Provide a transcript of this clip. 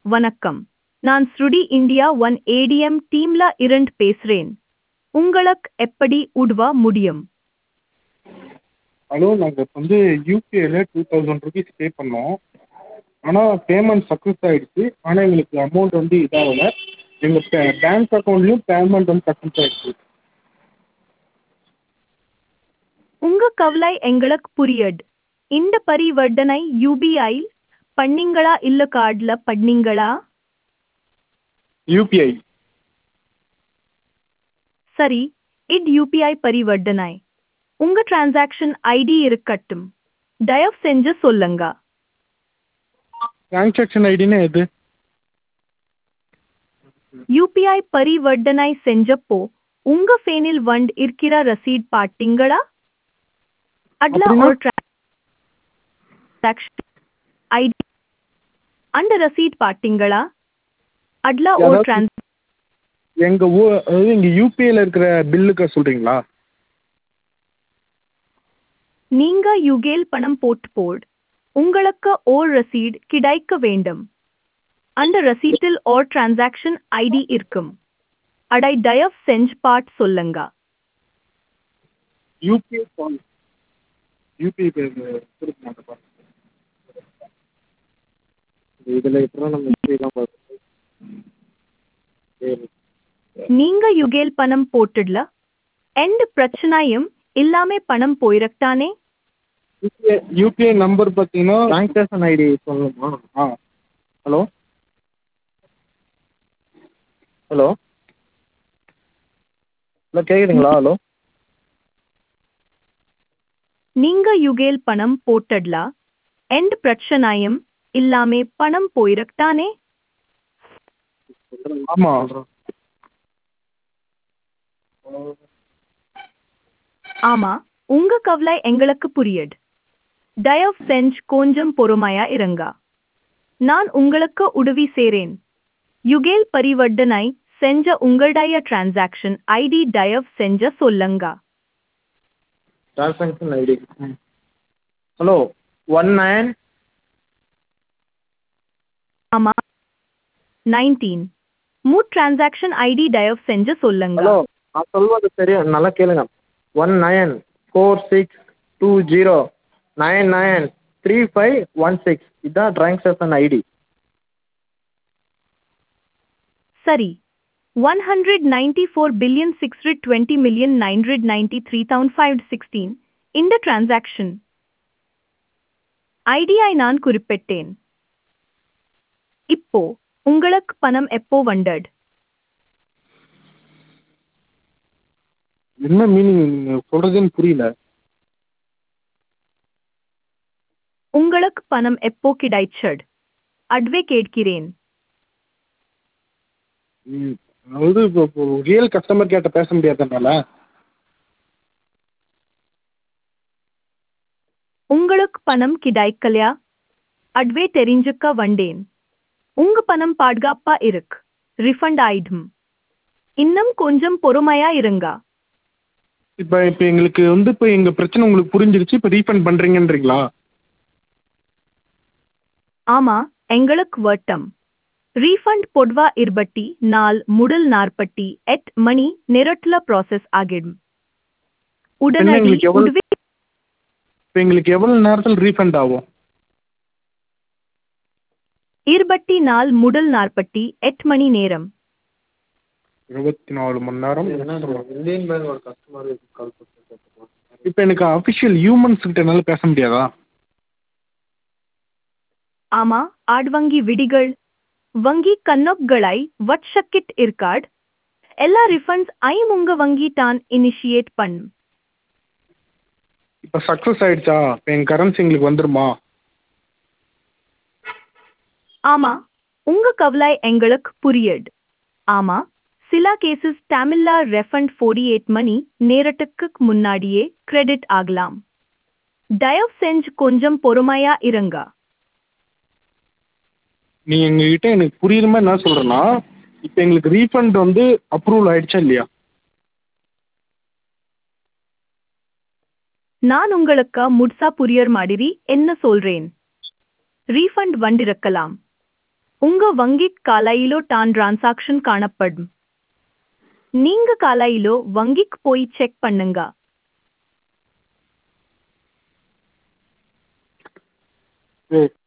வணக்கம் நான் ஸ்ருடி இந்தியா ஒன் ஏடிஎம் டீம்ல இருந்து பேசுறேன் உங்களுக்கு எப்படி உதவ முடியும் ஹலோ நாங்கள் இப்போ வந்து யூபிஐயில் டூ தௌசண்ட் ருபீஸ் பே பண்ணோம் ஆனால் பேமெண்ட் சக்ஸஸ் ஆகிடுச்சு ஆனால் எங்களுக்கு அமௌண்ட் வந்து இதாகலை எங்கள் பே பேங்க் அக்கௌண்ட்லேயும் பேமெண்ட் வந்து சக்ஸஸ் ஆகிடுச்சு உங்க கவலை எங்களுக்கு புரியுது இந்த பரிவர்த்தனை யூபிஐ பண்ணீங்களா இல்ல கார்டுல பண்ணீங்களா யூபிஐ சரி இது யூபிஐ பரிவர்த்தனை உங்க டிரான்சாக்ஷன் ஐடி இருக்கட்டும் தயவு செஞ்சு சொல்லுங்க ட்ரான்சாக்ஷன் ஐடினா எது யூபிஐ பரிவர்த்தனை செஞ்சப்போ உங்க ஃபேனில் வண்ட் இருக்கிற ரசீட் பாத்தீங்களா அதுல அப்படின்னா? ஒரு டிரான்சாக்ஷன் ஐடி அந்த ரசீட் பாத்தீங்களா அதுல ஒரு அதாவது- டிரான்ஸ் எங்கள் ஊ அதாவது எங்கள் யூபிஐயில் இருக்கிற பில்லுக்கு சொல்கிறீங்களா நீங்க யுகேல் பணம் போட்டு போட் உங்களுக்கு ஓர் ரசீட் கிடைக்க வேண்டும் அந்த ரசீட்டில் ஓர் டிரான்சாக்ஷன் ஐடி இருக்கும் அடை தயவு செஞ்சு பாட் சொல்லுங்க யூபிஐ கால் யூபிஐ பேர் கொடுக்க மாட்டேன் இதில் இப்போ நம்ம யூபிஐ தான் பார்த்து சரி நீங்க யுகேல் பணம் போட்டுடல எந்த பிரச்சனையும் இல்லாம பணம் போயிருக்கானே யூபிஐ யூபிஐ நம்பர் பார்த்தீங்கன்னா ட்ரான்சாக்ஷன் ஐடி சொல்லணுமா ஆ ஹலோ ஹலோ ஹலோ கேட்குதுங்களா ஹலோ நீங்க யுகேல் பணம் போட்டுடல எந்த பிரச்சனையும் இல்லாம பணம் போயிருக்கானே ஆமாம் ஆமா உங்க கவலை எங்களுக்கு புரியுது தயவு செஞ்சு கொஞ்சம் பொறுமையா இருங்க நான் உங்களுக்கு உதவி செய்றேன் யுகேல் பரிவர்த்தனை செஞ்ச உங்களுடைய டிரான்சாக்ஷன் ஐடி தயவு செஞ்ச சொல்லுங்க transaction ID hello one nine ஆமா நைன்டீன் மூ டிரான்சாக்ஷன் ஐடி தயவு செஞ்சு சொல்லுங்க ஹலோ நான் சொல்வது தெரியும் நல்லா கேளுங்க one nine four six two zero nine nine three five one six இதுதான் ட்ரான்சாக்ஷன் ஐடி சரி one hundred ninety four billion six hundred twenty million nine hundred ninety three thousand five sixteen இந்த transaction ஐடியை நான் குறிப்பிட்டேன் இப்போ உங்களுக்கு பணம் எப்போ வந்தது என்ன மீனிங் நீங்கள் சொல்கிறதுன்னு புரியல உங்களுக்கு பணம் எப்போ கிடைச்சது அதுவே கேட்கிறேன் ம், அதாவது இப்போ இப்போ ரியல் கஸ்டமர் கேட்ட பேச முடியாதனால உங்களுக்கு பணம் கிடைக்கலையா அதுவே தெரிஞ்சுக்க வந்தேன் உங்க பணம் பாதுகாப்பா இருக்கு ரிஃபண்ட் ஆயிடும் இன்னும் கொஞ்சம் பொறுமையா இருங்க இப்போ இப்போ எங்களுக்கு வந்து இப்போ எங்கள் பிரச்சனை உங்களுக்கு புரிஞ்சிருச்சு இப்போ ரீஃபண்ட் பண்ணுறீங்கன்றீங்களா ஆமா எங்களுக்கு வட்டம் ரீஃபண்ட் பொதுவா இருபட்டி நாள் முதல் நாற்பட்டி எட் மணி நேரத்துல ப்ராசஸ் ஆகிடும் உடனடி எங்களுக்கு எவ்வளவு- உதவி இப்போ எங்களுக்கு எவ்வளோ நேரத்தில் ரீஃபண்ட் ஆகும் இருபட்டி நாள் முதல் நாற்பட்டி எட் மணி நேரம் இருபத்தி நாலு மணி நேரம் இந்தியன் பேங்க் ஒரு கஸ்டமர் கால் இப்போ எனக்கு அஃபிஷியல் ஹியூமன்ஸ் கிட்ட என்னால் பேச முடியாதா ஆமா ஆட் வங்கி விடிகள் வங்கி கன்னப்களை வட்சக்கிட் இருக்காட் எல்லா ரிஃபண்ட்ஸ் ஐம் உங்க வங்கி தான் இனிஷியேட் பண்ணும் இப்போ சக்ஸஸ் ஆயிடுச்சா இப்போ எங்கள் கரன்சி எங்களுக்கு வந்துருமா ஆமா உங்க கவலை எங்களுக்கு புரியுது ஆமா சில கேசஸ் தமிழ்ல ரெஃபண்ட் ஃபோர்டி எயிட் மணி நேரத்துக்கு முன்னாடியே கிரெடிட் ஆகலாம் தயவு செஞ்சு கொஞ்சம் பொறுமையா இருங்க நீ எங்ககிட்ட எனக்கு புரியுற மாதிரி என்ன சொல்கிறேன்னா இப்போ எங்களுக்கு ரீஃபண்ட் வந்து அப்ரூவல் ஆயிடுச்சா இல்லையா நான் உங்களுக்கு முட்சா புரியர் மாதிரி என்ன சொல்றேன் ரீஃபண்ட் வந்திருக்கலாம் உங்க வங்கிக் காலையிலோ டான் டிரான்சாக்ஷன் காணப்படும் நீங்க காலையிலோ வங்கிக்கு போய் செக் பண்ணுங்க சரி